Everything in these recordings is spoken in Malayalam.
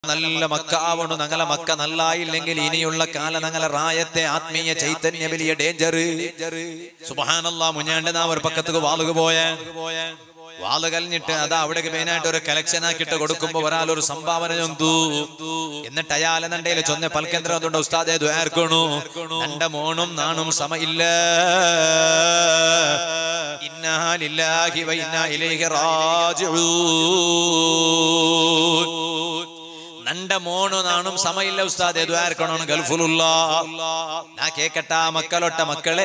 നല്ല മക്ക ആവണു ഞങ്ങളെ മക്ക നല്ലായില്ലെങ്കിൽ ഇനിയുള്ള കാലം ഞങ്ങളെ റായത്തെ ആത്മീയ ചൈതന്യ വലിയ ഡേഞ്ചർ സുബഹാനല്ലാ മുഞ്ഞാണ്ട് നാ ഒരു പക്കത്തേക്ക് വാളുക പോയ വാള് കഴിഞ്ഞിട്ട് അതാ അവിടെ മെയിനായിട്ട് ഒരു കളക്ഷൻ ആക്കിയിട്ട് കൊടുക്കുമ്പോ ഒരാൾ ഒരു സംഭാവന ചൊന്തു എന്നിട്ട് അയാളെ നണ്ടയില് ചൊന്ന പൽക്കേന്ദ്രം അതുകൊണ്ട് ഉസ്താദെ ദ്വാർക്കണു നണ്ട മോണും നാണും സമയില്ല ഇന്നാ ലില്ലാഹി വ ഇന്നാ ഇലൈഹി റാജിഊൻ നണ്ട മോണു നാണും സമയില്ല ഉസ്താദ് ദ്വാർക്കണോണ് ഗൾഫുലുള്ള നാ കേക്കട്ട മക്കളൊട്ട മക്കളെ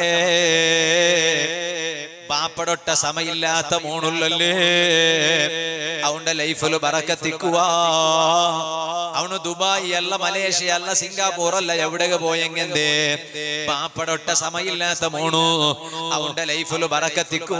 പാപ്പടൊട്ട സമയില്ലാത്ത മോണുള്ളല്ലേ അവന്റെ ലൈഫില് ബറക്കത്തിക്കുക അവന് ദുബായ് അല്ല മലേഷ്യ അല്ല സിംഗാപ്പൂർ അല്ല എവിടെ പോയെങ്കെന്തേ പാപ്പടൊട്ട സമയില്ലാത്ത മോണു അവന്റെ ലൈഫില് ബറക്കത്തിക്കുക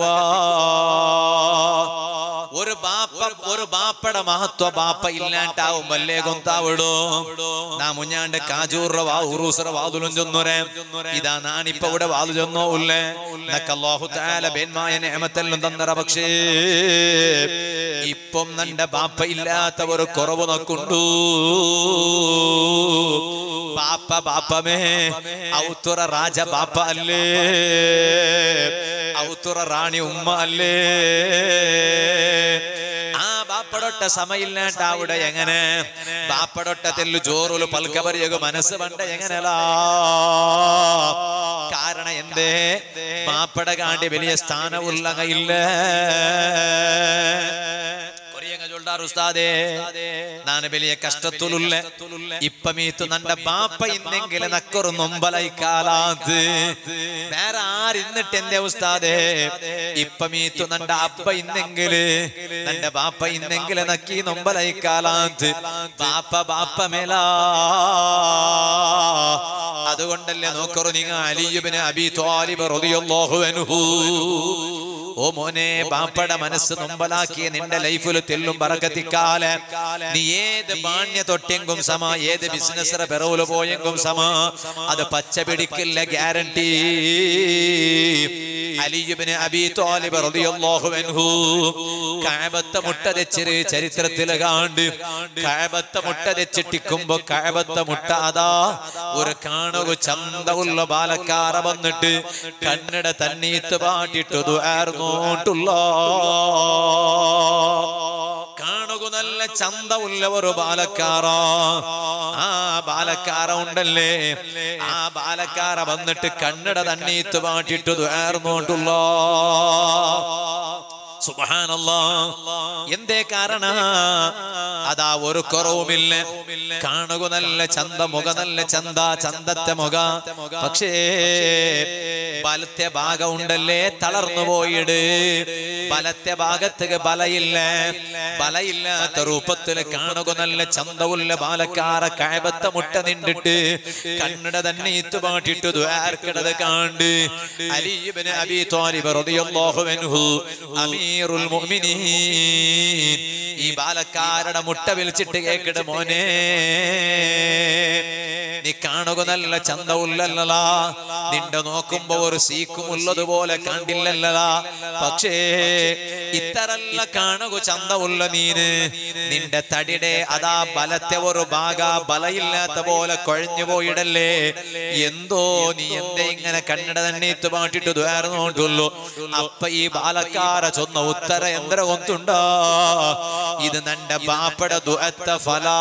ഒരു ബാപ്പ ഒരു ബാപ്പയുടെ മഹത്വ ബാപ്പ ഇല്ലാണ്ടാവും വല്ലേ കൊന്താവിടോ നാ മുഞ്ഞാണ്ട് കാജൂറ വാ ഉറൂസറ വാതുലും ചൊന്നുരേ ഇതാ നാണിപ്പ ഇവിടെ വാതു ചൊന്നോ ഉള്ളേ നക്കല്ലാഹു താല ബേന്മായ നേമത്തെല്ലാം തന്നറ പക്ഷേ ഇപ്പം നന്റെ ബാപ്പ ഇല്ലാത്ത ഒരു കുറവ് നോക്കുണ്ടു ബാപ്പ ബാപ്പമേ ഔത്തുറ രാജ ബാപ്പ അല്ലേ ഔത്തുറ റാണി ഉമ്മ അല്ലേ ആ ബാപ്പടൊട്ട സമയില്ലാണ്ട് അവിടെ എങ്ങനെ ബാപ്പടൊട്ട തെല്ലു ചോറുല് പൽക്കപരിയക മനസ്സ് പണ്ട എങ്ങനെലാ കാരണം എന്തേ ബാപ്പട കാണ്ടി വലിയ സ്ഥാനമുള്ള ഇല്ല ഉസ്താദേ ನಾನು ಬೆಲೆಯ ಕಷ್ಟತುಲುಲ್ಲ ಇಪ್ಪ ಮೀತು ನನ್ನ ಬಾಪ ಇನ್ನೆಂಗಿಲೆ ನಕ್ಕರು ನೊಂಬಲೈ ಕಾಲಾಂತ್ ಬೇರೆ ಆರಿന്നിട്ട് എന്റെ ഉസ്താദേ ഇപ്പ മീത്തു നണ്ട അപ്പ ഇന്നെങ്കില് നന്റെ ബാപ്പ ഇന്നെങ്കില് നക്കി നൊമ്പലൈ കാലാന്ത് ബാപ്പ ബാപ്പ മേലാ അതുകൊണ്ടല്ലേ നോക്കറു നിങ്ങ അലിയുബിന് അബി ത്വാലിബ് റളിയല്ലാഹു അൻഹു ഓ മോനെ ബാപ്പയുടെ മനസ്സ് നൊമ്പലാക്കിയ നിന്റെ ലൈഫിൽ തെല്ലും പറക്കത്തിക്കാല് നീ ഏത് മാന്യ തൊട്ടെങ്കും സമ ഏത് ബിസിനസ് പെറവില് പോയെങ്കും സമ അത് പച്ച പിടിക്കില്ല ഗ്യാരണ്ടി അലിയുബിന് അബി തോലിബ് റളിയല്ലാഹു അൻഹു കഅബത്തെ മുട്ട തെച്ചിര് ചരിത്രത്തിൽ കാണ്ട് കഅബത്തെ മുട്ട തെച്ചിട്ടിക്കുമ്പോ കഅബത്തെ മുട്ട അതാ ഒരു കാണുക ചന്തമുള്ള ബാലക്കാറ വന്നിട്ട് കണ്ണട തന്നീത്ത് പാട്ടിട്ടു ദുആർന്നോട്ടുള്ള കാണുക നല്ല ചന്തമുള്ള ഒരു ബാലക്കാറ ആ ബാലക്കാറ ഉണ്ടല്ലേ ആ ബാലക്കാറ വന്നിട്ട് കണ്ണട തന്നീത്ത് പാട്ടിട്ടു ദുആർന്നോട്ടുള്ള സുബ്ഹാനല്ലാ എന്തേ കാരണ അതാ ഒരു കുറവുമില്ല കാണുക നല്ല ചന്ത മുഖ നല്ല ചന്ത ചന്തത്തെ മുഖ പക്ഷേ ബലത്തെ ഭാഗം ഉണ്ടല്ലേ തളർന്നു പോയിട് ബലത്തെ ഭാഗത്തേക്ക് ബലയില്ല ബലയില്ലാത്ത രൂപത്തിൽ കാണുക നല്ല ചന്തവുള്ള ബാലക്കാര കഴബത്തെ മുട്ട നിണ്ടിട്ട് കണ്ണട തന്നെ ഇത്തുപാട്ടിട്ട് ദ്വാർക്കിടത് കാണ്ട് അലീബിന് അബി ത്വാലിബ് റളിയല്ലാഹു അൻഹു അമീറുൽ മുഅ്മിനീൻ ഈ ബാലക്കാരുടെ മുട്ട വിളിച്ചിട്ട് കേക്കിട മോനെ നീ കാണുക നല്ല ചന്തവുല്ലല്ലലാ നിന്റെ നോക്കുമ്പോ ഒരു സീക്കും ഉള്ളതുപോലെ കണ്ടില്ലല്ലലാ പക്ഷേ ഇത്തരല്ല കാണുക ചന്തവുള്ള നീന് നിന്റെ തടിയുടെ അതാ ബലത്തെ ഒരു ഭാഗ ബലയില്ലാത്ത പോലെ കൊഴഞ്ഞു പോയിടല്ലേ എന്തോ നീ എന്തേ ഇങ്ങനെ കണ്ണട തന്നെ ഇത്തുപാട്ടിട്ട് ദ്വാർന്നോണ്ടുള്ളൂ അപ്പൊ ഈ ബാലക്കാര ചൊന്ന ഉത്തര എന്ത്ര കൊന്തുണ്ടോ ഇത് നന്റെ ബാപ്പട ദുഅത്ത ഫലാ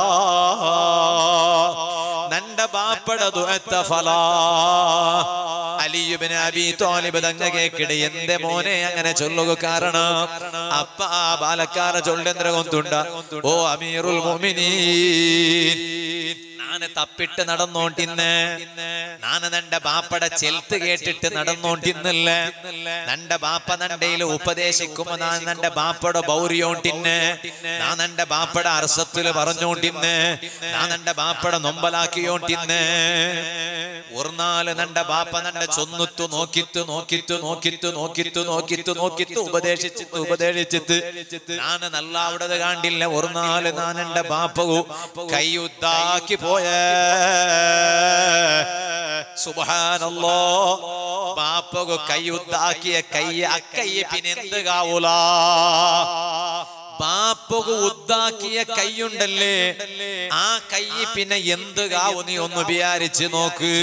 നന്റെ ബാപ്പട ദുഅത്ത ഫലാ അലിയുബിന് അബി തോലിബ് തങ്ങ കേക്കിടെ എന്റെ മോനെ അങ്ങനെ ചൊല്ലുക കാരണം അപ്പ ആ ബാലക്കാര ചൊല്ലെന്തര കൊന്തുണ്ട ഓ അമീറുൽ മുഅ്മിനീൻ നാന് തപ്പിട്ട് നടന്നോണ്ടിന്ന് നാന് നന്റെ ബാപ്പടെ ചെൽത്ത് കേട്ടിട്ട് നടന്നോണ്ടിന്നില്ല നന്റെ ബാപ്പ നണ്ടയിൽ ഉപദേശിക്കുമ്പോ ഞാൻ നന്റെ ബാപ്പയുടെ ബൗര്യോണ്ടിന്ന് ഞാൻ നന്റെ ബാപ്പയുടെ അർസത്തില് പറഞ്ഞോണ്ടിന്ന് ഞാൻ നന്റെ ബാപ്പയുടെ നൊമ്പലാക്കിയോണ്ടിന്ന് ഉർനാല് നന്റെ ബാപ്പ നന്റെ ചൊന്നുത്തു നോക്കിത്തു നോക്കിത്തു നോക്കിത്തു നോക്കിത്തു നോക്കിത്തു നോക്കിത്തു ഉപദേശിച്ചിട്ട് ഉപദേശിച്ചിട്ട് നാന് നല്ല അവിടെ കാണ്ടില്ല ഉർനാല് ഞാൻ എന്റെ ബാപ്പകു കൈയുദ്ധാക്കി പോയ സുബാനല്ലോ ബാപ്പകു കൈയുദ്ധാക്കിയ കൈ അക്കയ്യ പിന്നെ എന്ത് കാവൂല ബാപ്പക ഉദ്ദാക്കിയ കൈയുണ്ടല്ലേ ആ കൈ പിന്നെ എന്ത് കാവു നീ ഒന്ന് വിചാരിച്ച് നോക്ക്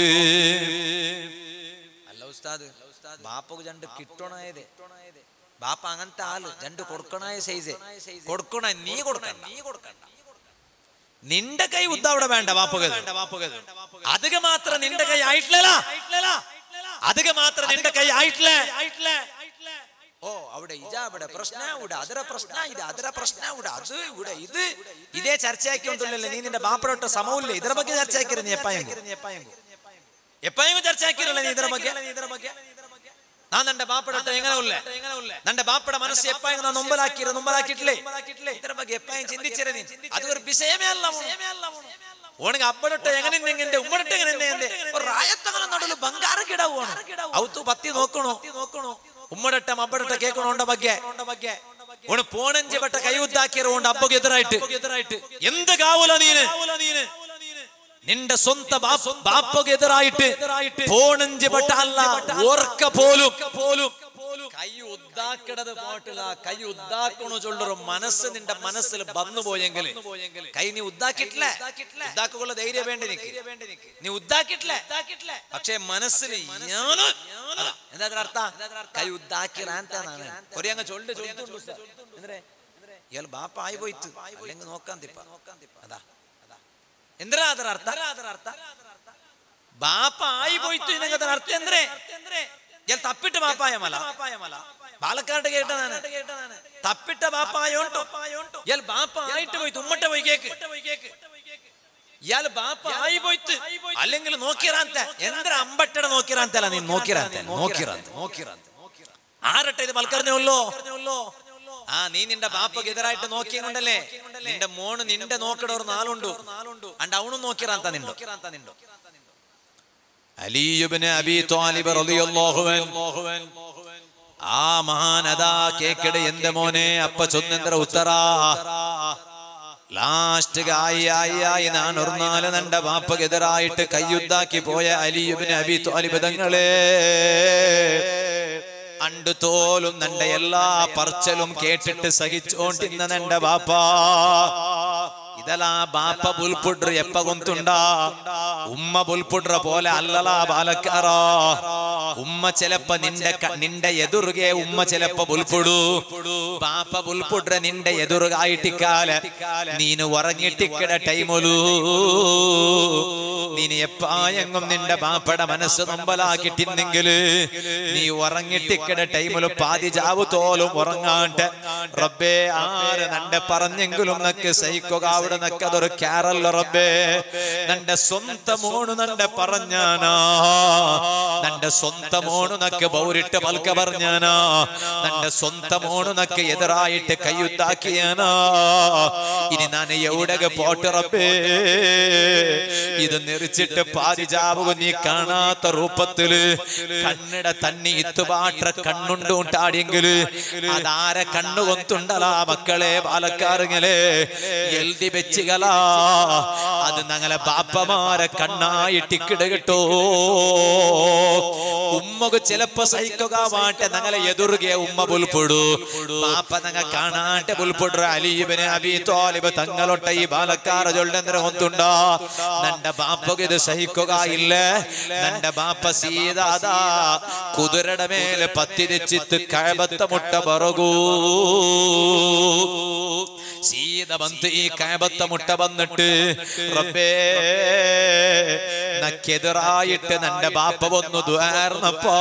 അല്ല ഉസ്താദ് ബാപ്പക്ക് രണ്ട് കിട്ടണായതേ ബാപ്പ അങ്ങനത്തെ ആള് രണ്ട് കൊടുക്കണായ സൈസ് കൊടുക്കണ നീ കൊടുക്കണ്ട നീ കൊടുക്കണ്ട നിന്റെ കൈ ഉദ്ദ അവിടെ വേണ്ട ബാപ്പക അധിക മാത്രം നിന്റെ കൈ ആയിട്ടില്ല അധിക മാത്രം നിന്റെ കൈ ആയിട്ടില്ല ഓ അവിടെ ഇതാ ഇവിടെ പ്രശ്ന ഇവിടെ ಅದರ പ്രശ്ന ഇത് ಅದರ പ്രശ്ന ഇവിടെ അത് ഇവിടെ ഇത് ഇതേ ചർച്ചയാക്കിക്കൊണ്ടല്ലേ നീ നിന്റെ ബാപ്പടൊട്ട സമൂല്ലേ ಇದರ ಬಗ್ಗೆ ಚರ್ಚೆ ಹಾಕಿರ ನೀ ಎಪ್ಪಾಯಂಗು എപ്പോഴും ചർച്ച ആക്കിയില്ല നീ ಇದರ ಬಗ್ಗೆ ನಾನು ನನ್ನ ಬಾಪಡೊಟ್ಟ ಹೆಂಗನ ಉಳ್ಳೆ ನನ್ನ ಬಾಪಡ ಮನಸ್ಸು ಎಪ್ಪಾಯ ನಾನು ನೊಂಬಲಾಕಿರ ನೊಂಬಲಾಕಿಟ್ಲೆ ಇದರ ಬಗ್ಗೆ ಎಪ್ಪಾಯ ಚಿಂತಿಸಿರ ನೀ ಅದು ഒരു ವಿಷയമേ ಅಲ್ಲ ഓണെങ്കിൽ അപ്പടൊട്ട എങ്ങനെ എങ്ങനെ ഉമ്മടൊട്ട എങ്ങനെ എന്നെ റായത്തങ്ങനെ നടുല് ಬಂಗಾರ ಗಿಡ ಓಣ ಅವತ್ತು ಬತ್ತಿ ನೋക്കണോ ನೋക്കണോ ഉമ്മടൊട്ട മಬ್ಬടൊട്ട കേൾക്കണോണ്ട ಬಗ್ಗೆ ഓണ് പോണഞ്ച് ബട്ട കൈ ഉദ്ദാക്കിയറുകൊണ്ട് അಬ್ಬക്ക് എതിരായിട്ട് എന്ത് കാവൂല നീന് നിന്റെ സ്വന്തം ബാപ്പക്ക് എതിരായിട്ട് പോണഞ്ച് ബട്ട അല്ല ഓർക്ക പോലും പോലും കൈ ഉദ്ദാക്കിടത് പോട്ടില്ല കൈ ഉദ്ദാക്കണു ചൊല്ലൊരു മനസ്സ് നിന്റെ മനസ്സിൽ വന്നു പോയെങ്കിൽ കൈ നീ ഉദ്ദാക്കിട്ടില്ല ഉദ്ദാക്കുള്ള ധൈര്യം വേണ്ട നിനക്ക് നീ ഉദ്ദാക്കിട്ടില്ല പക്ഷേ മനസ്സിൽ ഞാന് അതാ, എന്താ അതിന്റെ അർത്ഥ കൈ ഉദ്ദാക്കില്ല ಅಂತಾನಾണ് കൊറേ അങ്ങ് ചൊല്ല് ചൊല്ലുള്ളൂ സർ. എന്തിനെ ഇയാൾ ബാപ്പ ആയി പോയിത്ത് അല്ലെങ്കിൽ നോക്കാൻ തിപ്പ അതാ എന്തിനാ ಅದರ ಅರ್ಥ ബാപ്പ ആയി പോയിತ್ತು ഇതിനൊക്കെ ಅದರ ಅರ್ಥ എന്തിനെ ഇയാൾ തപ്പിട്ട് ബാപ്പായമല്ല പാലക്കാട് കേട്ടതാണ് തപ്പിട്ട ബാപ്പായോണ്ടോ ഇയാൾ ബാപ്പ ആയിട്ട് പോയി തുമ്മട്ട പോയി കേക്ക് ഇയാൾ ബാപ്പ ആയി പോയിത്ത് അല്ലെങ്കിൽ നോക്കിറാന്ത എന്തിനാ അമ്പട്ടട നോക്കിറാന്തല്ല നീ നോക്കിറാന്ത നോക്കിറാന്ത നോക്കിറാന്ത ആരട്ടെ ഇത് മൽക്കറിഞ്ഞേ ഉള്ളോ ആ നീ നിന്റെ ബാപ്പക്ക് എതിരായിട്ട് നോക്കിയുണ്ടല്ലേ നിന്റെ മോണ് നിന്റെ നോക്കട ഒരു നാളുണ്ടു അണ്ട് അവണും നോക്കിറാന്ത നിണ്ടോ അലിയുബിന് അബി ത്വാലിബ് റളിയല്ലാഹു അൻഹു ആ മഹാൻ അതാ കേക്കട് എന്റെ മോനെ അപ്പ ചൊന്നെന്തര ഉത്തറ ലാസ്റ്റ് ആയി ആയി ആയി ഞാൻ ഒരു നാല് നന്റെ ബാപ്പക്കെതിരായിട്ട് കയ്യുദ്ധാക്കി പോയ അലിയുബിന് അബി ത്വാലിബ് തങ്ങളെ അണ്ട് തോലും നന്റെ എല്ലാ പറച്ചലും കേട്ടിട്ട് സഹിച്ചോണ്ടിരുന്ന നന്റെ ബാപ്പ ಇದಲ ಬಾಪ ಬುಲ್ಪುಡ್ರು ಎಪ್ಪ ಗೊಂತುಂಡ ഉമ്മ ബുൽപുട്ര പോലെ അല്ലല ബാലക്കാറ ഉമ്മ ചിലപ്പ നിന്റെ ക- നിന്റെ എതിറുകെ ഉമ്മ ചിലപ്പ ബുൽപുടു ബാപ്പ ബുൽപുട്ര നിന്റെ എതിറുകായിട്ടിക്കാല നീನು ഉറങ്ങിട്ടിക്കട ടൈമൊലു നീന് എപ്പായെങ്കും നിന്റെ ബാപ്പട മനസ്സ് നൊമ്പലാക്കിട്ടിന്നെങ്കില് നീ ഉറങ്ങിട്ടിക്കട ടൈമില് പാതി ജാവു തോലും ഉറങ്ങാണ്ട് റബ്ബേ ആര് നന്റെ പറഞ്ഞെങ്കിലും നക്ക് സഹിക്കുക അവിടെ നക്കതൊരു ക്യാറല്ല റബ്ബേ നന്റെ സ്വന്ത മോണു നന്റെ പറഞ്ഞാനാ നന്റെ സ്വന്ത മോണു നക്ക് ബൗരിട്ട് പൽക്ക പറഞ്ഞാനാ നന്റെ സ്വന്ത മോണു നക്ക് എതിരായിട്ട് കയ്യുത്താക്കിയാനാ ഇനി ഞാൻ എവിടെയൊക്കെ പോട്ട് റബ്ബേ ഇത് നെറിച്ചിട്ട് പാതിജാവുക നീ കാണാത്ത രൂപത്തില് കണ്ണിട തന്നി ഇത്തുപാട്ട കണ്ണുണ്ട് ഉണ്ടാടിയെങ്കില് അതാരെ കണ്ണുകൊത്തുണ്ടലാ മക്കളെ പാലക്കാറുങ്ങളെ എഴുതി വെച്ചുകളാ അത് ഞങ്ങളെ ബാപ്പമാരെ കണ്ണായിട്ടിക്കിട കിട്ടോ ഉമ്മക്ക് ചിലപ്പോ സഹിക്കുക വാട്ടെ ഞങ്ങളെ എതിർകെ ഉമ്മ പുൽപ്പെടു ബാപ്പ ഞങ്ങൾ കാണാട്ടെ പുൽപ്പെടു അലീബിന് അബി തോലിബ് തങ്ങളൊട്ട ഈ ബാലക്കാര ചൊല്ലെന്തര ഒത്തുണ്ട നന്റെ ബാപ്പക്ക് ഇത് സഹിക്കുക ഇല്ല നന്റെ ബാപ്പ സീതാദാ കുതിരയുടെ മേലെ പത്തിരിച്ചിത്ത് കഴബത്ത മുട്ട പറകൂ സീത ಬಂತು ഈ കഴബത്ത മുട്ട വന്നിട്ട് റബ്ബേ നക്കെതിരായിട്ട് നന്റെ ബാപ്പ വന്നു ദ്വാർന്നപ്പോ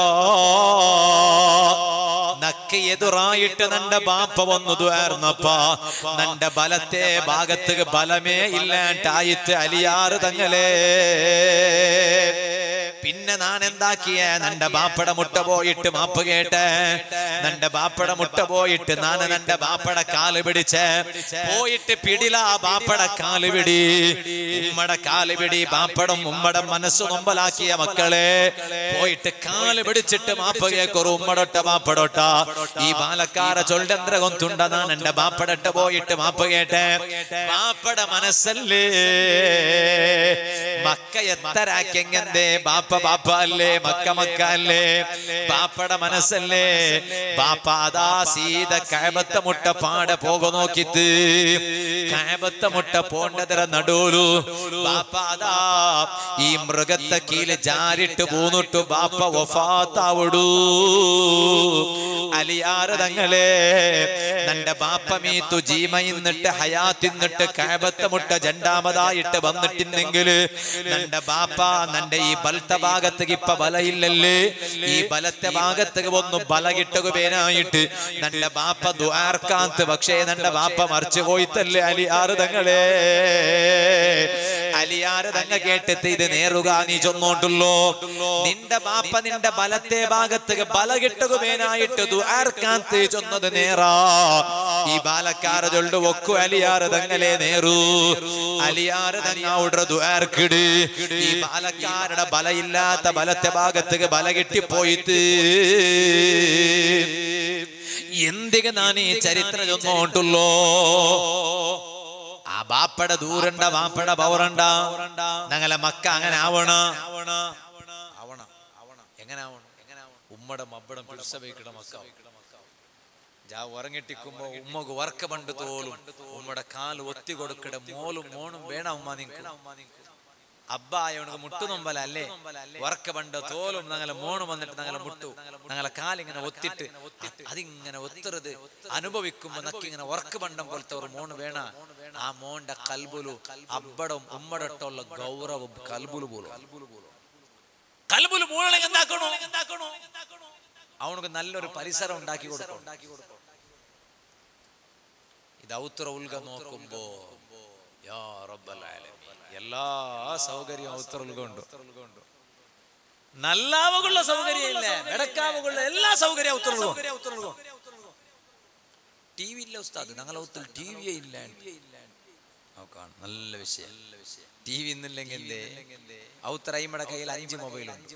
നക്ക് എതിരായിട്ട് നന്റെ ബാപ്പ വന്നു ദ്വാർന്നപ്പ നന്റെ ബലത്തെ ഭാഗത്ത് ബലമേ ഇല്ലാണ്ടായിട്ട് അലിയാറ് തങ്ങളെ പിന്നെ ഞാൻ എന്താക്കിയ നന്റെ ബാപ്പട മുട്ട പോയിട്ട് മാപ്പ് കേട്ട് നന്റെ ബാപ്പട മുട്ട പോയിട്ട് ഞാൻ നന്റെ ബാപ്പട കാല് പിടിച്ച് പോയിട്ട് പിടില ബാപ്പട കാല് പിടി ഉമ്മട കാല് പിടി ബാപ്പടം ഉമ്മട മനസ്സ് നൊമ്പലാക്കിയ മക്കളെ പോയിട്ട് കാല് പിടിച്ചിട്ട് മാപ്പ് കേക്കൊരു ഉമ്മടൊട്ട ബാപ്പടൊട്ട ഈ ബാലക്കാര ചൊല്ലന്ദ്ര കൊന്തുണ്ട ഞാൻ എന്റെ ബാപ്പടട്ട പോയിട്ട് മാപ്പ് കേട്ടെ ബാപ്പട മനസ്സല്ലേ മക്ക എത്തരാക്കെങ്ങന്തേ ബാപ്പ ബാപ്പ അല്ലേ മക്ക മക്ക അല്ലേ ബാപ്പയുടെ മനസ്സല്ലേ ബാപ്പ അതാ സീത കഴബത്ത മുട്ട പാട പോക നോക്കിത്ത് കഴബത്ത മുട്ട പോണ്ടതര നടൂലു ബാപ്പ അതാ ഈ മൃഗത്തെ കീല് ജാരിട്ട് പോന്നിട്ടു ബാപ്പ വഫാത്താവിടൂ അലിയാറ് തങ്ങളെ നന്റെ ബാപ്പ മീത്തു ജീമയിന്നിട്ട് ഹയാത്തിന്നിട്ട് കഴബത്ത മുട്ട രണ്ടാമതായിട്ട് വന്നിട്ടുണ്ടെങ്കിൽ നന്റെ ബാപ്പ നന്റെ ഈ ബലത്തെ ഭാഗത്തേക്ക് ഇപ്പൊ ബലയില്ലല്ലേ ഈ ബലത്തെ ഭാഗത്തേക്ക് ഒന്ന് ബല കിട്ടുകേനായിട്ട് നന്റെ ബാപ്പ ദ്വാർക്കാന്ത് പക്ഷേ നന്റെ ബാപ്പ മറിച്ചു പോയിത്തല്ലേ അലിയാറ് തങ്ങളെ അലിയാറ് തങ്ങ കേട്ടിട്ട് ഇത് നേറുക നീ ചൊന്നോണ്ടുള്ളോ നിന്റെ ബാപ്പ നിന്റെ ബലത്തെ ഭാഗത്തേക്ക് ബല കിട്ടുകേനായിട്ട് ദ്വാർക്കാന്ത് ചൊന്നത് നേറാ ഈ ബാലക്കാര ചൊല്ലു ഒക്കു അലിയാറ് തങ്ങളെ നേറു അലിയാറ് തങ്ങ ഉടറ ദ്വാർക്കിട് ഈ ബാലക്കാരുടെ ബലയില്ലാത്ത ബലത്തെ ഭാഗത്തേക്ക് ബല കിട്ടിപ്പോയിട്ട് എന്തിക ഞാൻ ഈ ചരിത്രം ചൊന്നോണ്ടുള്ളോ ആ ബാപ്പട ദൂരണ്ട ബാപ്പട പവറണ്ട ഞങ്ങളെ മക്ക അങ്ങനെ ആവണ ആവണ ആവണ എങ്ങനെ ആവണം എങ്ങനെ ആവണം ഉമ്മടെ മബ്ബടം പിടിച്ച വയ്ക്കട മക്ക ജാ ഉറങ്ങിട്ടിക്കുമ്പോ ഉമ്മക്ക് വർക്ക പണ്ട് തോലും ഉമ്മടെ കാല് ഒത്തി കൊടുക്കട മോലും മോണും വേണ ഉമ്മ നിനക്ക് അബ്ബ ആയോണ്ട് മുട്ടു നൊമ്പല അല്ലേ വർക്ക പണ്ട് തോലും ഞങ്ങളെ മോണ് വന്നിട്ട് ഞങ്ങളെ മുട്ടു ഞങ്ങളെ കാലിങ്ങനെ ഒത്തിട്ട് അതിങ്ങനെ ഒത്തരുത് അനുഭവിക്കുമ്പോ നക്കിങ്ങനെ വർക്ക് പണ്ടം പോലത്തെ ഒരു മോണ് വേണ ആ മോന്റെ കൽബുലു അബ്ബടം ഉമ്മടട്ടുള്ള ഗൗരവം കൽബുലു പോലും കൽബുലു മൂളണെങ്കിൽ എന്താക്കണോ അവനക്ക് നല്ലൊരു പരിസരം ഉണ്ടാക്കി കൊടുക്കും ഇത് ഔത്ര ഉൽഗ നോക്കുമ്പോ യാ റബ്ബൽ ആലമീൻ എല്ലാ സൗകര്യവും ഔത്ര ഉൽഗ ഉണ്ട് നല്ലാവുകളുള്ള സൗകര്യം ഇല്ല എടക്കാവുകളുള്ള എല്ലാ സൗകര്യവും ഔത്ര ഉൽഗ ടി വി ഇല്ല ഉസ്താദ് ഞങ്ങളെ ഒത്തിൽ ടി വിയേ ഇല്ല നോക്കാണ് നല്ല വിഷയം ടി വി ഇന്നില്ലെങ്കിൽ എന്തേ ഔത്ര അയിമയുടെ കയ്യിൽ അഞ്ച് മൊബൈലുണ്ട്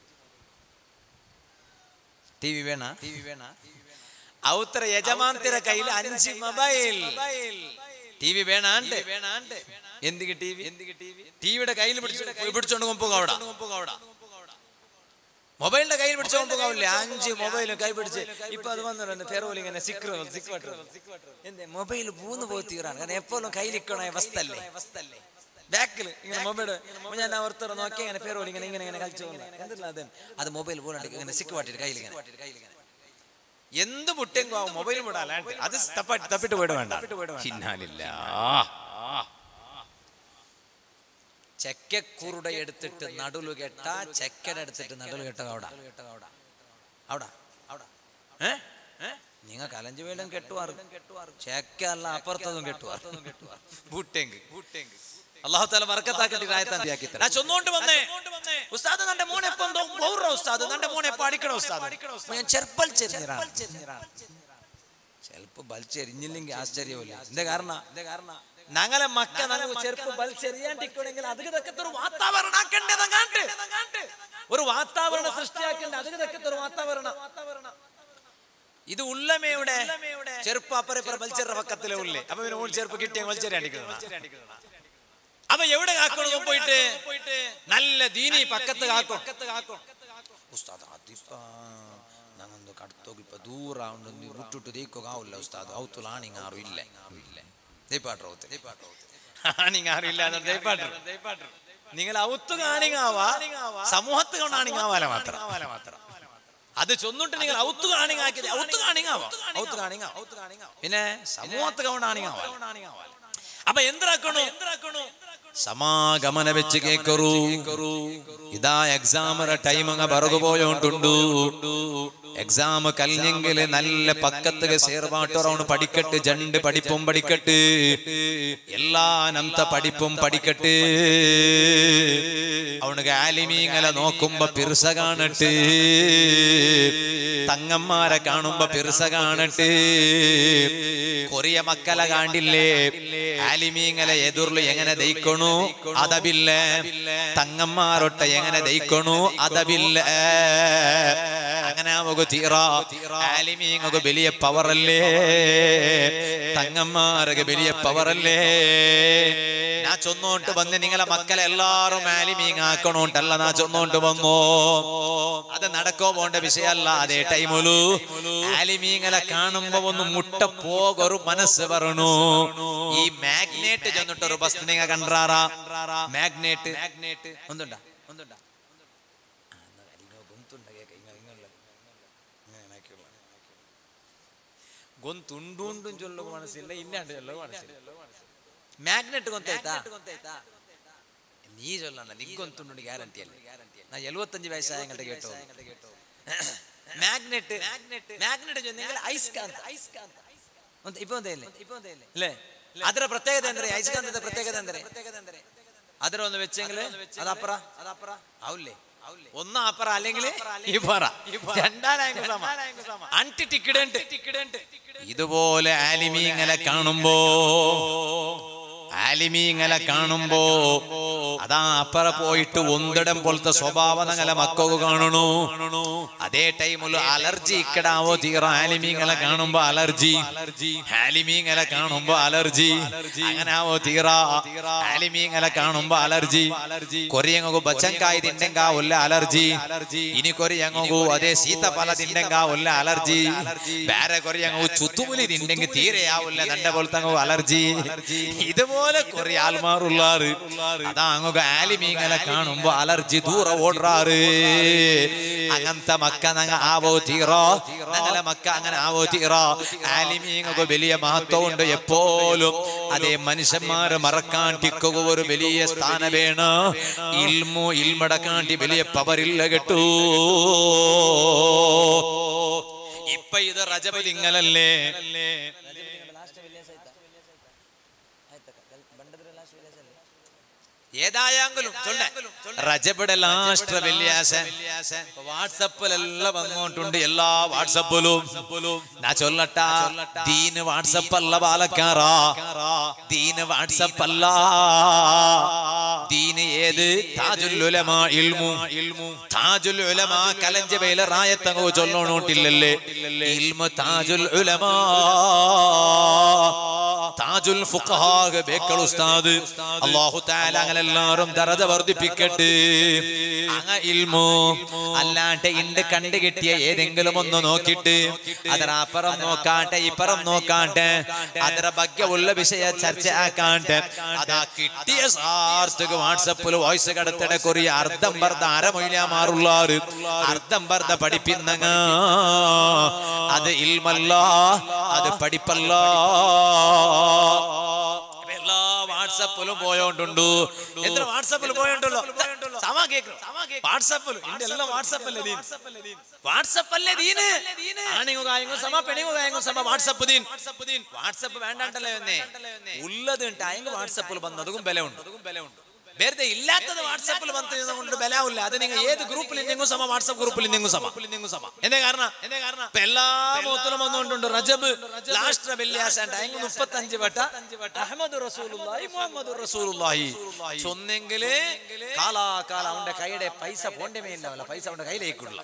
ടി വി വേണ ടി വി വേണ ഔത്ര യജമാനത്തിര കയ്യിൽ അഞ്ച് മൊബൈൽ ടി വി വേണാണ്ട് എന്തിക്ക് ടി വി ടിവിയുടെ കയ്യിൽ പിടിച്ചു പിടിച്ചോണ്ട് കൊമ്പുക അവിടെ മൊബൈലിന്റെ കയ്യിൽ പിടിച്ച കൊമ്പുകാവില്ല അഞ്ച് മൊബൈലും കൈ പിടിച്ച് ഇപ്പൊ അത് വന്നിട്ടുണ്ട് ഫെറോൽ ഇങ്ങനെ സിക്ര എന്തേ മൊബൈൽ മൂന്ന് പോയി തീരാണ് കാരണം എപ്പോഴും കയ്യിലിക്കണ അവസ്ഥല്ലേ ബാക്കിൽ ഇങ്ങനെ മൊബൈൽ ഞാൻ ഓർത്തറ നോക്കി ഇങ്ങനെ ഫെറോൽ ഇങ്ങനെ ഇങ്ങനെ ഇങ്ങനെ കളിച്ചു എന്തില്ല അത് അത് മൊബൈൽ പോലുണ്ട് ഇങ്ങനെ സിക്ക് പാട്ടിട്ട് കയ്യിൽ ഇങ്ങനെ എന്ത് മുട്ടെങ്കോ ആവും മൊബൈൽ വിടാലാണ്ട് അത് തപ്പാട്ടി തപ്പിട്ട് പോയിട്ട് വേണ്ട ഹിന്നാലില്ല ചെക്കക്കുറുടെ എടുത്തിട്ട് നടുലു കെട്ട ചെക്കടെ എടുത്തിട്ട് നടുലു കെട്ട അവിടെ അവിടെ അവിടെ ഏ നിങ്ങൾ കലഞ്ചു വേലും കെട്ടുവാറ് ചെക്ക അല്ല അപ്പുറത്തതും കെട്ടുവാറ് ബൂട്ടെങ്ക് അള്ളാഹു താല വർക്കത്താക്കട്ടി ഞാൻ ചൊന്നോണ്ട് വന്നേ ഉസ്താദ് നന്റെ മോനെ എപ്പോ എന്തോ ബൗറ ഉസ്താദ് നന്റെ മോനെ എപ്പോ അടിക്കണ ഉസ്താദ് ഞാൻ ചെറുപ്പൽ ചെറിഞ്ഞിറാണ് ചെലപ്പോ ബലിച്ചെരിഞ്ഞില്ലെങ്കിൽ ആശ്ചര്യമില്ല എന്താ കാരണം എന്താ കാരണം ഞങ്ങളെ മക്ക ഞങ്ങൾ ചെറുപ്പ് ബലിച്ചെറിയാണ്ടിക്കണമെങ്കിൽ അതിന് തക്കത്തെ ഒരു വാതാവരണം ആക്കേണ്ടതങ്ങാണ്ട് ഒരു വാതാവരണം സൃഷ്ടിയാക്കേണ്ട അതിന് തക്കത്തെ ഒരു വാതാവരണം ഇത് ഉള്ളമയുടെ ചെറുപ്പ് അപ്പറ ഇപ്പറ ബലിച്ചെറ പക്കത്തിലെ ഉള്ളേ അപ്പൊ പിന്നെ ഓൾ ചെറുപ്പ് കിട്ടിയ ബലിച്ചെറിയാണ്ടിക്കണം അപ്പൊ എവിടെ കാക്കണം പോയിട്ട് നല്ല ദീനി പക്കത്ത് കാക്കും ഉസ്താദ് അതിപ്പ ನಂಗೊಂದು ಕಡ್ತೋಗಿ ಇಪ್ಪ ದೂರ ಉಂಡು ನೀವು ಬಿಟ್ಟುಟ್ಟು ದೇಕೋಗಾವಿಲ್ಲ ಉಸ್ತಾದ್ ಅವತ್ತು ಲಾಣಿಂಗ್ ಆರು ಇಲ್ಲ ಇಲ್ಲ ദൈപ്പാട്ര ഔത്ത് ആണിങ് ആരും ഇല്ല ദൈപ്പാട്ര നിങ്ങൾ ഔത്ത് കാണിങ്ങാവാ സമൂഹത്ത് കൊണ്ടാണിങ്ങാവാല മാത്രം അത് ചൊന്നിട്ട് നിങ്ങൾ ഔത്ത് കാണിങ് ആക്കിയത് ഔത്ത് കാണിങ്ങാവാ ഔത്ത് കാണിങ്ങാ പിന്നെ സമൂഹത്ത് കൊണ്ടാണിങ്ങാവാ അപ്പൊ എന്തിനാക്കണു എന്തിനാക്കണു സമാഗമന വെച്ച് കേക്കറു ഇതാ എക്സാമറ ടൈം അങ്ങ് പറകു പോയോണ്ടുണ്ടു എക്സാം കഴിഞ്ഞെങ്കിൽ നല്ല പക്കത്ത് സേർവാട്ടോറൗണ്ട് പഠിക്കട്ട് ജണ്ട് പഠിപ്പും പഠിക്കട്ട് എല്ലാ നന്ത പഠിപ്പും പഠിക്കട്ട് അവനുക്ക് ആലിമീങ്ങല നോക്കുമ്പോ പിർസ കാണട്ട് തങ്ങന്മാരെ കാണുമ്പോ പിർസ കാണട്ട് കൊറിയ മക്കളെ കാണ്ടില്ലേ ആലിമീങ്ങല എതിർಲು എങ്ങനെ ദയിക്കണു അതബില്ല തങ്ങന്മാരൊട്ട എങ്ങനെ ദയിക്കണു അതബില്ല അങ്ങനെ നമുക്ക് തീറ ആലിമീങ്ങൾക്ക് വലിയ പവറല്ലേ തങ്ങന്മാർക്ക് വലിയ പവറല്ലേ ഞാൻ ചൊന്നോണ്ട് വന്ന് നിങ്ങളെ മക്കളെ എല്ലാരും ആലിമീങ് ആക്കണോണ്ടല്ല ഞാൻ ചൊന്നോണ്ട് വന്നു അത് നടക്കോ പോണ്ട വിഷയമല്ല അതേ ടൈമിലു ആലിമീങ്ങളെ കാണുമ്പോ ഒന്ന് മുട്ട പോകൊരു മനസ്സ് പറഞ്ഞു ഈ മാഗ്നേറ്റ് ചെന്നിട്ടൊരു ബസ് നിങ്ങൾ കണ്ടാറാ മാഗ്നേറ്റ് മാഗ്നേറ്റ് ഒന്നുണ്ടാ ഒന്നുണ്ടാ గొంతుండు చొల్లకు మనసిల్ల ఇన్నాడు చొల్లకు మనసిల్ల ಮ್ಯಾಗ್ನೆಟ್ ಗೊಂತಾಯ್ತಾ ನೀ ಚೊಲ್ಲಣ್ಣ ನಿಗ್ಗೊಂತುಂಡು ಗ್ಯಾರಂಟಿ ಅಲ್ಲಿ ನಾ ಎಲ್ವತ್ತಂಜು ವಯಸ್ಸಾಯಂಗಂಟ ಕೇಟು ಮ್ಯಾಗ್ನೆಟ್ ಮ್ಯಾಗ್ನೆಟ್ ಜೊತೆ ಐಸ್ಕಾಂತ ಐಸ್ಕಾಂತ ಅಂತ ಇಪ್ಪ ಒಂದೇ ಇಲ್ಲ ಇಪ್ಪ ಒಂದೇ ಇಲ್ಲ ಇಲ್ಲೇ ಅದರ ಪ್ರತ್ಯೇಕತೆ ಅಂದ್ರೆ ಐಸ್ಕಾಂತದ ಪ್ರತ್ಯೇಕತೆ ಅಂದ್ರೆ ಅದರ ಒಂದು വെച്ചെങ്കിൽ അതപ്പറ അതപ്പറ ആവില്ലേ ഒന്ന് അപ്പറ അല്ലെങ്കിൽ ഇപ്പറ രണ്ടാലായെങ്കിൽ സമ അണ്ടി ടിക്കിടണ്ട് ടിക്കിടണ്ട് ഇതുപോലെ ആലിമീങ്ങളെ കാണുമ്പോ ആലിമീങ്ങളെ കാണുമ്പോ അതാ അപ്പറ പോയിട്ട് ഒന്നിടം പോലത്തെ സ്വഭാവം ഞങ്ങളെ മക്കൾക്ക് കാണണു അതേ ടൈമിൽ അലർജി ഇക്കടാവോ തീറ ആലിമീങ്ങളെ കാണുമ്പോ അലർജി ആലിമീങ്ങളെ കാണുമ്പോ അലർജി അങ്ങനെ ആവോ തീറ ആലിമീങ്ങളെ കാണുമ്പോ അലർജി കൊറിയങ്ങു ബച്ചങ്കായ് തിണ്ടെങ്കാ ഒല്ല അലർജി ഇനി കൊറിയങ്ങു അതേ സീതഫല തിണ്ടെങ്കാ ഒല്ല അലർജി ಬೇರೆ ಕೊರಿಯಂಗು ಚುತ್ತುಮುಲಿ ತಿಂಡೆಂಗೆ ತೀರೆ ಯಾವಲ್ಲ ದಂಡ ಬೋಲ್ತಂಗು ಅಲರ್ಜಿ ഇതുപോലെ കുറെ ആൽമാറുള്ളാറ് അതാ അങ്ങ് ആലിമീങ്ങളെ കാണുമ്പോ അലർജി ദൂരെ ഓടുറാറ് അങ്ങനത്തെ മക്ക ഞങ്ങ ആവോ തീറോ ഞങ്ങളെ മക്ക അങ്ങനെ ആവോ തീറോ ആലിമീങ്ങൾക്ക് വലിയ മഹത്വമുണ്ട് എപ്പോഴും അതേ മനുഷ്യന്മാര് മറക്കാണ്ടിക്കുക ഒരു വലിയ സ്ഥാനം വേണം ഇൽമു ഇൽമടക്കാണ്ടി വലിയ പവറില്ല കേട്ടു ഇപ്പൊ ഇത് റജബ് തിങ്ങലല്ലേ ഏതായെങ്കിലും റജബിടെ ലാസ്റ്റ് വെള്ളിയാശ വാട്സപ്പിലെല്ലാം വന്നോട്ടുണ്ട് എല്ലാ വാട്സപ്പിലും ഞാൻ ചൊല്ലട്ട ദീന് വാട്സപ്പ് അല്ല പാലക്കാറാ ദീന് വാട്സപ്പ് അല്ല ദീന് ഏത് താജുൽ ഉലമ ഇൽമു ഇൽമു താജുൽ ഉലമ കലഞ്ചബയിലെ റായത്തങ്ങോ ചൊല്ലണോട്ടില്ലല്ലേ ഇൽമു താജുൽ ഉലമ താജുൽ ഫുഖഹാഗ് ബേക്കൽ ഉസ്താദ് അല്ലാഹു തആല അങ്ങനെ എല്ലാവരും ദറജ വർദ്ധിപ്പിക്കട്ടെ അങ്ങ ഇൽമു അല്ലാണ്ട് ഇണ്ട് കണ്ടു കിട്ടിയ ഏതെങ്കിലും ഒന്ന് നോക്കിയിട്ട് ಅದರ ಅಪರಂ ನೋಕಾಂಟೆ ಇಪರಂ ನೋಕಾಂಟೆ ಅದರ ಬಗ್ಗೆ ಉള്ള ವಿಷಯ ಚರ್ಚೆ ಆಕಾಂಟೆ ಅದ കിട്ടിയ സാർത്ഥക വാട്സപ്പിൽ വോയിസ് കടത്തിട കൊറിയ അർദ്ധം ബർദ്ധ അരമൊയില മാറുള്ളാറ് അർദ്ധം ബർദ്ധ പഠിപ്പിന്നങ്ങ അത് ഇൽമല്ല അത് പഠിപ്പല്ല എല്ലാ വാട്സപ്പിലും പോയോണ്ടുണ്ടു എന്തിനാ വാട്സപ്പിൽ പോയോണ്ടല്ലോ സമ കേൾക്കണം വാട്സപ്പിൽ എന്റെ എല്ലാം വാട്സപ്പല്ലേ ദീൻ വാട്സപ്പല്ലേ ദീന് ആണിങ്ങോ കായങ്ങോ സമ പെണിങ്ങോ കായങ്ങോ സമ വാട്സപ്പ് ദീൻ വാട്സപ്പ് വേണ്ടാണ്ടല്ലേ എന്നേ ഉള്ളത് ഉണ്ട് അയങ്ങ് വാട്സപ്പിൽ വന്നതും ബലമുണ്ട് ബലമുണ്ട് വെറുതെ ഇല്ലാത്തത് വാട്സപ്പിൽ വന്നത് കൊണ്ട് ബലാവില്ല അത് നിങ്ങൾ ഏത് ഗ്രൂപ്പിൽ നിങ്ങും സമ വാട്സപ്പ് ഗ്രൂപ്പിൽ നിങ്ങും സമ നിങ്ങും സമ എന്തേ കാരണം എന്തേ കാരണം ഇപ്പൊ എല്ലാ മുഹത്തിലും വന്നുകൊണ്ടുണ്ട് റജബ് ലാസ്റ്റ് വെള്ളിയാശ അയങ്ങ് മുപ്പത്തഞ്ച് വട്ട അഹമ്മദ് റസൂലുള്ളാഹി മുഹമ്മദ് റസൂലുള്ളാഹി ചൊന്നെങ്കില് കാലാ കാല അവന്റെ കൈയുടെ പൈസ പോണ്ടമേ ഇല്ല പൈസ അവന്റെ കയ്യിലേക്കുള്ള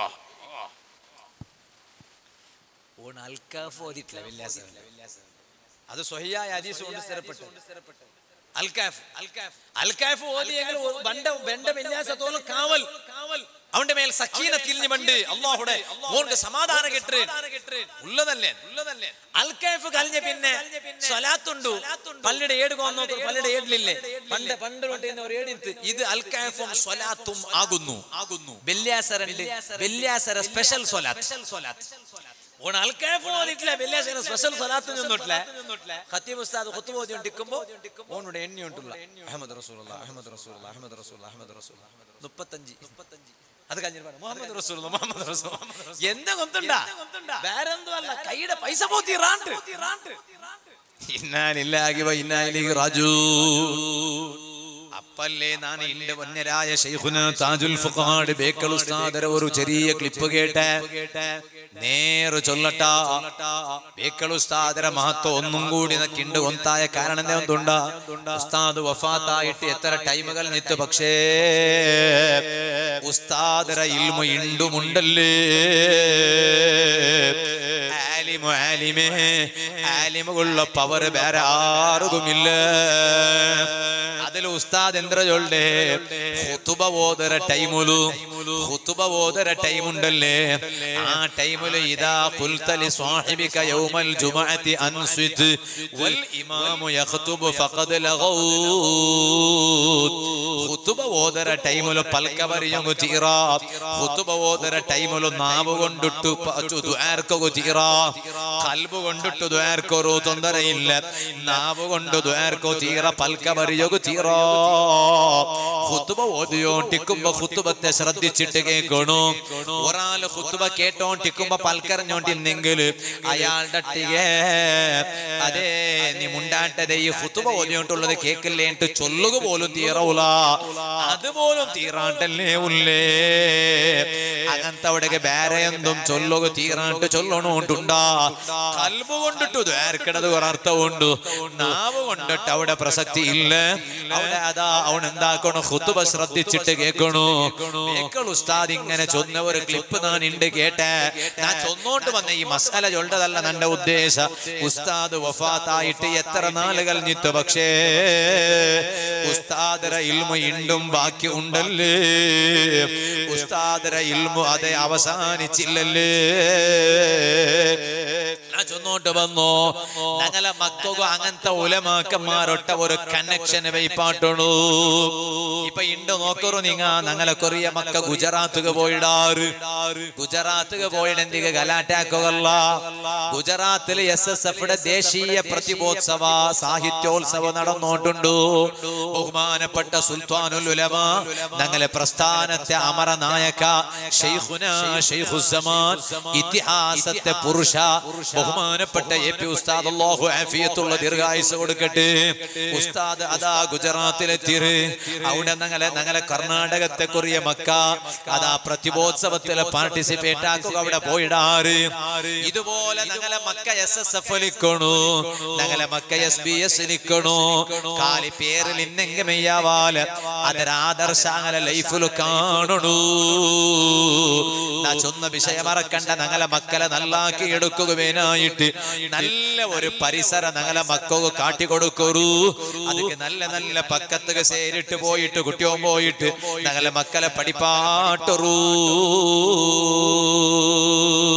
ഓൺ അൽക്കാഫ് ഓതിട്ടില്ല വെള്ളിയാശ അത് സ്വഹിയായ ഹദീസ് കൊണ്ട് സ്ഥിരപ്പെട്ടു അൽക്കാഫ് അൽക്കാഫ് അൽക്കാഫ് ഓതിയെങ്കിൽ ബണ്ട ബണ്ട വിന്യാസത്തോളം കാവൽ കാവൽ അവന്റെ മേൽ സക്കീന തിരിഞ്ഞുണ്ട് അള്ളാഹുടെ മോർക്ക് സമാധാനം കെട്ട് ഉള്ളതല്ലേ ഉള്ളതല്ലേ അൽക്കാഫ് കഴിഞ്ഞ പിന്നെ സ്വലാത്തുണ്ടു പള്ളിയുടെ ഏട് നോക്കും പള്ളിയുടെ ഏടിലില്ലേ പണ്ട് പണ്ട് തൊട്ട് തന്നെ ഒരു ഏടിത്ത് ഇത് അൽക്കാഫും സ്വലാത്തും ആകുന്നു ആകുന്നു വെല്യാസറുണ്ട് വെല്യാസര സ്പെഷ്യൽ സ്വലാത്ത് സ്വലാത്ത് ഓൺ അൽക്കാഫ് ഓതിട്ടില്ല വെള്ളിയാഴ്ച സ്പെഷ്യൽ സ്വലാത്ത് നിന്നിട്ടില്ല ഖത്തീബ് ഉസ്താദ് ഖുത്ബ ഓതി കൊണ്ടിരിക്കുമ്പോൾ ഓനോട് എണ്ണി ഉണ്ടുള്ള അഹമ്മദ് റസൂലുള്ള അഹമ്മദ് റസൂലുള്ള അഹമ്മദ് റസൂലുള്ള അഹമ്മദ് റസൂൽ മുപ്പത്തഞ്ച് മുപ്പത്തഞ്ച് അത് കഴിഞ്ഞിട്ട് പറഞ്ഞു, മുഹമ്മദ് റസൂൽ മുഹമ്മദ് റസൂൽ എന്താ കൊണ്ടുണ്ടാ വേറെന്തോ അല്ല കൈയുടെ പൈസ പോത്തി റാണ്ട് ഇന്നാലില്ലാഹി വ ഇന്നാ ഇലൈഹി റാജിഊൻ അപ്പല്ലേ ഞാൻ എന്റെ വന്യരായ ഷെയ്ഖുന താജുൽ ഫുഖാട് ബേക്കൽ ഉസ്താദര ഒരു ചെറിയ ക്ലിപ്പ് കേട്ട് നേരെ ചൊല്ലട്ട ബേക്കൽ ഉസ്താദര മഹത്വം ഒന്നും കൂടി നക്കിണ്ട് ഒന്നായ കാരണം എന്തുണ്ട ഉസ്താദ് വഫാത്തായിട്ട് എത്ര ടൈമുകൾ നിത്തു പക്ഷേ ഉസ്താദര ഇൽമ ഇണ്ടുമുണ്ടല്ലേ ആലിമു ആലിമേ ആലിമുള്ള പവർ വേറെ ആർക്കുമില്ല അതിൽ ഉസ്താദ് എന്ത്ര ചൊല്ലേ ഹുതുബ ഓതര ടൈമുലു ഹുതുബ ഓതര ടൈമുണ്ടല്ലേ ആ ടൈമില് ഇതാ ഖുൽതലി സ്വാഹിബിക യൗമൽ ജുമഅത്തി അൻസിത് വൽ ഇമാമു യഖ്തുബു ഫഖദ് ലഗൗത് ഹുതുബ ഓതര ടൈമില് പൽക്കവരിയങ്ങു തീറ ഹുതുബ ഓതര ടൈമില് നാവ് കൊണ്ടിട്ടു ദ്വാർക്കു തീറ കൽബ് കൊണ്ടിട്ടു ദ്വാർക്കൊരു ತೊಂದರೆಯಿಲ್ಲ ನಾವು കൊണ്ട് ദ്വാർക്കോ തീറ പൽക്കവരിയകു തീറ ഹുത്തുബ ഓതിയോണ്ടിക്കുമ്പോ ഹുത്തുബത്തെ ശ്രദ്ധിച്ചിട്ട് കേൾക്കണു ഒരാള് ഹുത്തുബ കേട്ടോണ്ടിക്കുമ്പോ പൽക്കറിഞ്ഞോണ്ടിരുന്നെങ്കിൽ അയാളുടെ ട്ടികെ അതേ നീ മുണ്ടാട്ടതെ ഈ ഹുത്തുബ ഓതിയോണ്ടുള്ളത് കേക്കില്ലേട്ട് ചൊല്ലുക പോലും തീറൂല അതുപോലും തീറാട്ടല്ലേ ഉള്ളേ അങ്ങനത്തെ അവിടെയൊക്കെ വേറെ എന്തും ചൊല്ലുക തീറാണ്ട് ചൊല്ലണോണ്ടുണ്ടാ കൽബ് കൊണ്ടിട്ട് ദ്വാരക്കണത് ഒരർത്ഥമുണ്ട് നാവ് കൊണ്ടിട്ട് അവിടെ പ്രസക്തി ഇല്ല അവിടെ അതാ അവൻ എന്താക്കണോ ഹുത്തുബ ശ്രദ്ധിച്ചിട്ട് കേൾക്കണു കേക്കൾ ഉസ്താദ് ഇങ്ങനെ ചൊന്ന ഒരു ക്ലിപ്പ് ഞാൻ ഉണ്ട് കേട്ടെ ഞാൻ ചൊന്നോണ്ട് വന്ന ഈ മസാല ചൊല്ലതല്ല നന്റെ ഉദ്ദേശം ഉസ്താദ് വഫാത്തായിട്ട് എത്ര നാളുകൾ നിത്തു പക്ഷേ ഉസ്താദര ഇൽമ ഇണ്ടും ബാക്കി ഉണ്ടല്ലേ ഉസ്താദര ഇൽമു അതെ അവസാനിച്ചില്ലല്ലേ ഞാൻ ചൊന്നോട്ട് വന്നു ഞങ്ങളെ മക്കൾക്ക് അങ്ങനത്തെ ഉലമാക്കന്മാരൊട്ട ഒരു കണക്ഷൻ വൈപ്പാട്ടുള്ളൂ ഇപ്പൊ ഇണ്ട് നോക്കറു നിങ്ങ ഞങ്ങളെ കൊറിയ മക്ക ഗുജറാത്തുക പോയിടാറ് ഗുജറാത്തുക പോയിടെന്തിക ഗലാറ്റാക്കുകല്ല ഗുജറാത്തിൽ എസ് എസ് എഫിയുടെ ദേശീയ പ്രതിഭോത്സവ സാഹിത്യോത്സവം നടന്നോണ്ടുണ്ട് ബഹുമാനപ്പെട്ട സുൽത്താനുൽ ഉലമ ഞങ്ങളെ പ്രസ്ഥാനത്തെ അമരനായക ഷെയ്ഖുന ഷെയ്ഖുസമാൻ ഇതിഹാസത്തെ പുരുഷ ബഹുമാനപ്പെട്ട എ പി ഉസ്താദ് അല്ലാഹു ആഫിയത്തുള്ള ദീർഘായുസ് കൊടുക്കട്ടെ ഉസ്താദ് അതാ ഗുജറാത്തിലെത്തിയത് അവിടെ ഞങ്ങളെ ഞങ്ങളെ കർണാടകത്തെ കുറിയ മക്ക അതാ പ്രതിഭോത്സവത്തില് പാർട്ടിസിപ്പേറ്റ് ആക്കുക അവിടെ പോയിടാറ് ഇതുപോലെ ഞങ്ങളെ മക്ക എസ് എസ് എഫ് നിൽക്കണു ഞങ്ങളെ മക്ക എസ് ബി എസ് നിൽക്കണു കാലി പേരിൽ ഇന്നെങ്കിൽ മെയ്യാവാല് അതൊരാദർശ അങ്ങനെ ലൈഫിൽ കാണണു ഞാൻ ചൊന്ന വിഷയം മറക്കണ്ട ഞങ്ങളെ മക്കളെ നല്ലാക്കി എടുക്കുകവേനായിട്ട് നല്ല ഒരു പരിസരം ഞങ്ങളെ മക്കൾക്ക് കാട്ടിക്കൊടുക്കൊരു അതിക്ക് നല്ല നല്ല പക്കത്തുക സേരിട്ട് പോയിട്ട് കുട്ടിയോ പോയിട്ട് ഞങ്ങളെ മക്കളെ പഠിപ്പാട്ടൊറൂ